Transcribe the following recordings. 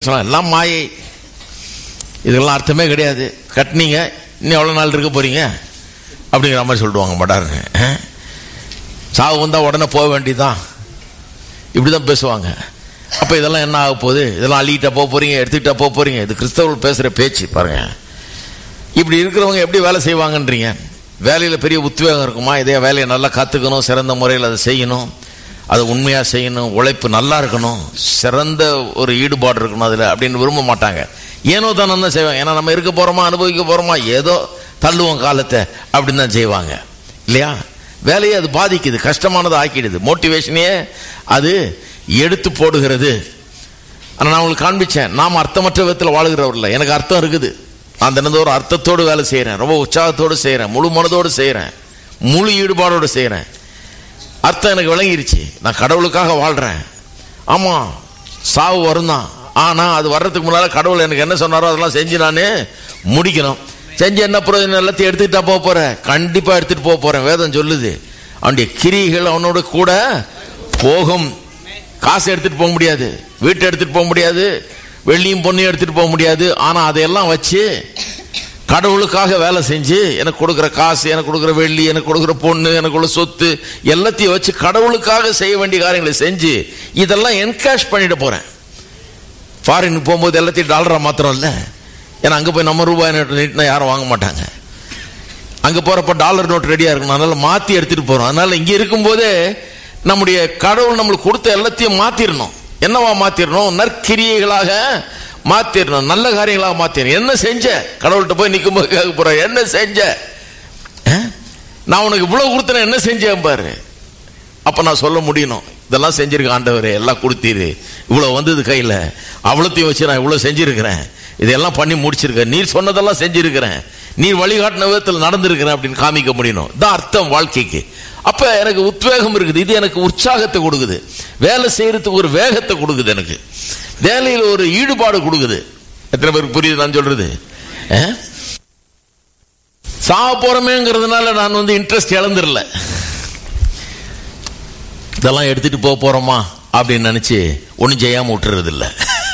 கஷ்டம் எல்லாம் மாயை இதெல்லாம் அர்த்தமே கிடையாது கட்டினீங்க இன்னும் எவ்வளோ நாள் இருக்க போறீங்க அப்படிங்கிற மாதிரி சொல்லிடுவாங்க மடாருன்னு அஹ். சாவு வந்தால் உடனே போக வேண்டியதுதான் இப்படி தான் பேசுவாங்க அப்போ இதெல்லாம் என்ன ஆக போகுது இதெல்லாம் அள்ளிக்கிட்டா போக போறீங்க எடுத்துக்கிட்டா போக போறீங்க இது கிறிஸ்தவர்கள் பேசுகிற பேச்சு பாருங்க இப்படி இருக்கிறவங்க எப்படி வேலை செய்வாங்கன்றீங்க வேலையில் பெரிய உத்வேகம் இருக்குமா இதே வேலையை நல்லா கற்றுக்கணும் சிறந்த முறையில் அதை செய்யணும் அதை உண்மையாக செய்யணும் உழைப்பு நல்லா இருக்கணும் சிறந்த ஒரு ஈடுபாடு இருக்கணும் அதில் அப்படின்னு விரும்ப மாட்டாங்க ஏனோ தானே தான் செய்வாங்க ஏன்னா நம்ம இருக்க போகிறோமா அனுபவிக்க போகிறோமா ஏதோ தள்ளுவோம் காலத்தை அப்படின்னு தான் செய்வாங்க இல்லையா வேலையை அது பாதிக்குது கஷ்டமானதை ஆக்கிடுது மோட்டிவேஷனையே அது எடுத்து போடுகிறது ஆனால் நான் உங்களுக்கு காண்பிச்சேன் நாம் அர்த்தமற்ற விதத்தில் வாழுகிறவரில்ல எனக்கு அர்த்தம் இருக்குது நான் தினந்தோறும் அர்த்தத்தோடு வேலை செய்கிறேன் ரொம்ப உற்சாகத்தோடு செய்கிறேன் முழு மனதோடு செய்கிறேன் முழு ஈடுபாடோடு செய்கிறேன் அர்த்தம் எனக்கு விளங்கிருச்சு நான் கடவுளுக்காக வாழ்கிறேன் ஆமாம் சாவு வரும் தான் ஆனால் அது வர்றதுக்கு முன்னால் கடவுள் எனக்கு என்ன சொன்னாரோ அதெல்லாம் செஞ்சு நான் முடிக்கணும் செஞ்சு என்ன பிரயோஜனம் எல்லாத்தையும் எடுத்துக்கிட்டா போக போகிறேன் கண்டிப்பாக எடுத்துகிட்டு போக போகிறேன் வேதம் சொல்லுது அவனுடைய கிரிகள் அவனோட கூட போகும் காசு எடுத்துட்டு போக முடியாது வீட்டை எடுத்துட்டு போக முடியாது வெள்ளியும் பொண்ணையும் எடுத்துட்டு போக முடியாது ஆனா அதையெல்லாம் வச்சு கடவுளுக்காக வேலை செஞ்சு எனக்கு கொடுக்குற காசு எனக்கு கொடுக்குற வெள்ளி எனக்கு கொடுக்குற பொண்ணு எனக்கு உள்ள சொத்து எல்லாத்தையும் வச்சு கடவுளுக்காக செய்ய வேண்டிய காரியங்களை செஞ்சு இதெல்லாம் என்கேஷ் பண்ணிட்டு போறேன் ஃபாரினுக்கு போகும்போது எல்லாத்தையும் டாலரா மாத்திரம் இல்லை ஏன்னா அங்கே போய் நம்ம ரூபாய் நோட்டு நீட்டினா யாரும் வாங்க மாட்டாங்க அங்கே போகிறப்ப டாலர் நோட் ரெடியாக இருக்கணும் அதனால மாற்றி எடுத்துகிட்டு போகிறோம் அதனால இங்கே இருக்கும்போதே நம்முடைய கடவுள் நம்மளுக்கு கொடுத்த எல்லாத்தையும் மாற்றிடணும் என்னவா மாற்றிடணும் நற்கிரியைகளாக மாற்றிடணும் நல்ல காரியங்களாக மாற்றிடணும் என்ன செஞ்ச கடவுள்கிட்ட போய் நிற்கும்போது கேட்க போகிறேன் என்ன செஞ்ச அஹ்? நான் உனக்கு இவ்வளோ கொடுத்தேன் என்ன செஞ்சேன் பாரு அப்ப நான் சொல்ல முடியணும் இதெல்லாம் செஞ்சிருக்க ஆண்டவரே எல்லாம் கொடுத்தீரு இவ்வளவு வந்தது கையில அவ்வளோத்தையும் வச்சு நான் இவ்வளவு செஞ்சிருக்கிறேன் இதெல்லாம் பண்ணி முடிச்சிருக்கேன் நீர் சொன்னதெல்லாம் செஞ்சிருக்கிறேன் நீர் வழிகாட்டின விதத்தில் நடந்திருக்கிறேன் அப்படின்னு காமிக்க முடியணும் இதான் அர்த்தம் வாழ்க்கைக்கு அப்ப எனக்கு உத்வேகம் இருக்குது இது எனக்கு உற்சாகத்தை கொடுக்குது வேலை செய்யறதுக்கு ஒரு வேகத்தை கொடுக்குது எனக்கு வேலையில் ஒரு ஈடுபாடு கொடுக்குது எத்தனை பேருக்கு புரியுது நான் சொல்றது அஹ்? சாக போறமேங்கிறதுனால நான் வந்து இன்ட்ரெஸ்ட் இழந்துடல இதெல்லாம் எடுத்துட்டு போக போறோமா அப்படின்னு நினைச்சு ஒன்றும் செய்யாம விட்டுறது இல்ல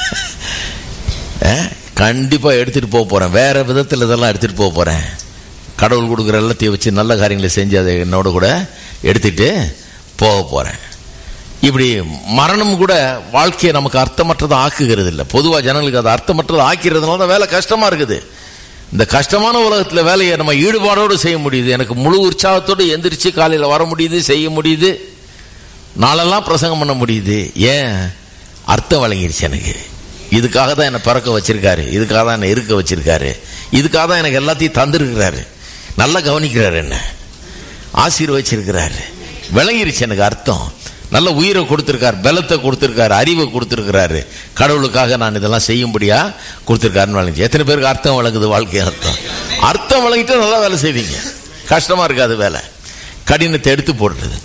அஹ், கண்டிப்பா எடுத்துட்டு போக போறேன் வேற விதத்தில் இதெல்லாம் எடுத்துட்டு போக போறேன் கடவுள் கொடுக்குற எல்லாத்தையும் வச்சு நல்ல காரியங்களை செஞ்சு அதை என்னோட கூட எடுத்துட்டு போக போறேன் இப்படி மரணம் கூட வாழ்க்கையை நமக்கு அர்த்தமற்றதை ஆக்குகிறது இல்லை பொதுவாக ஜனங்களுக்கு அது அர்த்தமற்றதை ஆக்கிறதுனால தான் வேலை கஷ்டமா இருக்குது இந்த கஷ்டமான உலகத்தில் வேலையை நம்ம ஈடுபாடோடு செய்ய முடியுது எனக்கு முழு உற்சாகத்தோடு எந்திரிச்சு காலையில் வர முடியுது செய்ய முடியுது நாளெல்லாம் பிரசங்கம் பண்ண முடியுது ஏன் அர்த்தம் வழங்கிருச்சு எனக்கு இதுக்காக தான் என்னை பிறக்க வச்சிருக்காரு இதுக்காக தான் என்னை இருக்க வச்சிருக்காரு இதுக்காக தான் எனக்கு எல்லாத்தையும் தந்திருக்கிறாரு நல்லா கவனிக்கிறாரு என்ன ஆசீர்வச்சிருக்கிறாரு விளங்கிருச்சு எனக்கு அர்த்தம் நல்ல உயிரை கொடுத்திருக்காரு பலத்தை கொடுத்திருக்காரு அறிவை கொடுத்திருக்கிறாரு கடவுளுக்காக நான் இதெல்லாம் செய்யும்படியா கொடுத்திருக்காருன்னு வழங்கி எத்தனை பேருக்கு அர்த்தம் வழங்குது வாழ்க்கை அர்த்தம் அர்த்தம் வழங்கிட்டு நல்லா வேலை செய்வீங்க கஷ்டமா இருக்காது வேலை கடினத்தை எடுத்து போடுறது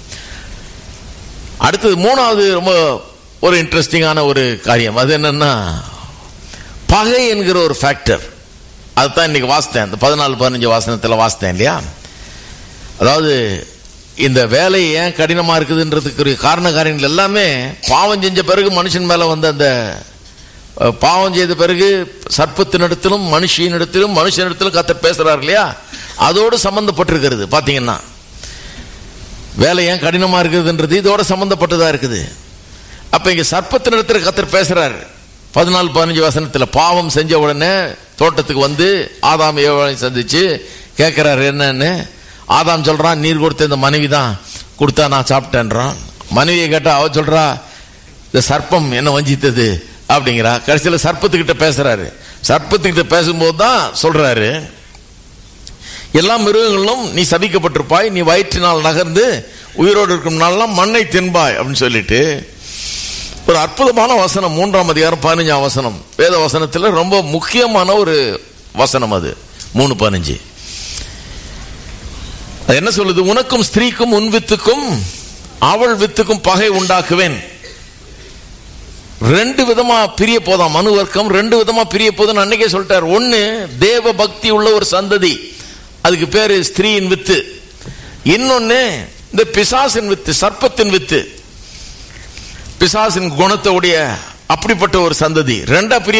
அடுத்தது மூணாவது ரொம்ப ஒரு இன்ட்ரெஸ்டிங்கான ஒரு காரியம் அது என்னன்னா பகை என்கிற ஒரு ஃபேக்டர் அதுதான் இன்னைக்கு வாசித்தேன் இந்த பதினாலு பதினஞ்சு வாசனத்தில் வாசித்தேன் இல்லையா அதாவது இந்த வேலை ஏன் கடினமா இருக்குதுன்றதுக்கு காரண காரியங்கள் எல்லாமே பாவம் செஞ்ச பிறகு மனுஷன் மேல வந்த அந்த அஹ், பாவம் செய்த பிறகு சர்ப்பத்தினிடத்திலும் மனுஷியினிடத்திலும் மனுஷனிடத்திலும் கத்தர் பேசுறாரு இல்லையா அதோடு சம்பந்தப்பட்டிருக்கிறது பாத்தீங்கன்னா வேலை ஏன் கடினமா இருக்குதுன்றது இதோட சம்பந்தப்பட்டதா இருக்குது அப்ப இங்க சர்ப்பத்தினிடத்துல கத்தர் பேசுறாரு பதினாலு பதினஞ்சு வசனத்துல பாவம் செஞ்ச உடனே தோட்டத்துக்கு வந்து ஆதாம் ஏவாளை சந்திச்சு கேட்கிறாரு என்னன்னு ஆதாம் சொல்றான் நீர் கொடுத்த இந்த மனைவி தான் கொடுத்தா நான் சாப்பிட்டேன்றான் மனைவியை கேட்டா அவ சொல்றா இந்த சர்ப்பம் என்ன வஞ்சித்தது அப்படிங்கிறா கடைசியில் சர்ப்பத்துக்கிட்ட பேசுறாரு சர்ப்பத்துக்கிட்ட பேசும்போது தான் சொல்றாரு எல்லா மிருகங்களும் நீ சபிக்கப்பட்டிருப்பாய் நீ வயிற்றினால் நகர்ந்து உயிரோடு இருக்கும் நாளெல்லாம் மண்ணை தின்பாய் அப்படின்னு சொல்லிட்டு ஒரு அற்புதமான வசனம் மூன்றாம் அதிகாரம் பதினஞ்சாம் வசனம் வேத வசனத்தில் ரொம்ப முக்கியமான ஒரு வசனம் அது மூணு பதினஞ்சு அது என்ன சொல்லுது உனக்கும் ஸ்திரீக்கும் உன் வித்துக்கும் அவள் வித்துக்கும் பகை உண்டாக்குவேன் ரெண்டு விதமா பிரிய போதாம் மனு வர்க்கம் ரெண்டு விதமா பிரிய போதுன்னு அன்னைக்கே சொல்லிட்டார் ஒன்னு தேவ பக்தி உள்ள ஒரு சந்ததி அதுக்கு பேரு ஸ்திரீயின் வித்து இன்னொன்னு இந்த பிசாசின் வித்து சர்ப்பத்தின் வித்து பிசாசின் குணத்தை உடைய அப்படிப்பட்ட ஒரு சந்ததி ரெண்டா பிரிய